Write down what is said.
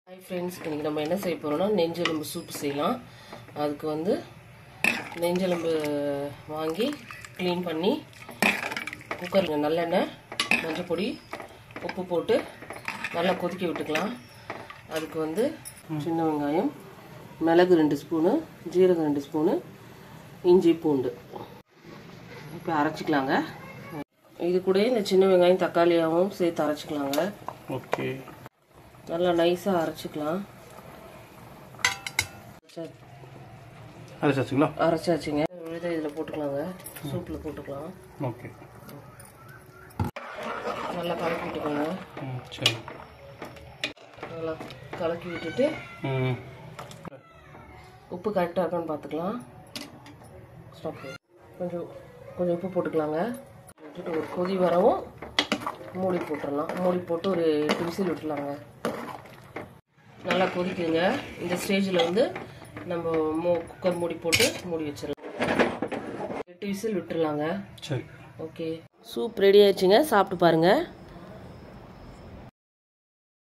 hi friends இன்றைக்கி நம்ம என்ன செய்ய போகிறோம்னா நெஞ்செலும்பு சூப்பு செய்யலாம் அதுக்கு வந்து நெஞ்செலும்பு வாங்கி க்ளீன் பண்ணி குக்கரில் நல்லெண்ணெய் மஞ்சள் பொடி உப்பு போட்டு நல்லா கொதிக்க விட்டுக்கலாம் அதுக்கு வந்து சின்ன வெங்காயம் மிளகு ரெண்டு ஸ்பூனு ஜீரகம் ரெண்டு ஸ்பூனு இஞ்சி பூண்டு இப்போ அரைச்சிக்கலாங்க இது கூட இந்த சின்ன வெங்காயம் தக்காளியாகவும் சேர்த்து அரைச்சிக்கலாங்க ஓகே நல்லா நைஸாக அரைச்சிக்கலாம் அரைச்சாச்சுங்களா அரைச்சாச்சுங்க விழுத இதில் போட்டுக்கலாங்க சூப்பில் போட்டுக்கலாம் ஓகே நல்லா கலக்கி விட்டுக்கோங்க ம் சரி நல்லா கலக்கி விட்டுட்டு ம் உப்பு கரெக்டாக இருக்கான்னு பார்த்துக்கலாம் ஸ்டாப் கொஞ்சம் கொஞ்சம் உப்பு போட்டுக்கலாங்க விட்டுட்டு ஒரு கொதி வரவும் மூடி போட்டுடலாம் மூடி போட்டு ஒரு எட்டு விசில் விட்டுலாங்க நல்லா கொதிக்குதுங்க இந்த ஸ்டேஜில் வந்து நம்ம மூ குக்கர் மூடி போட்டு மூடி வச்சிடலாம் எட்டு விசில் விட்டுடலாங்க சரி ஓகே சூப் ரெடி ஆயிடுச்சுங்க சாப்பிட்டு பாருங்கள்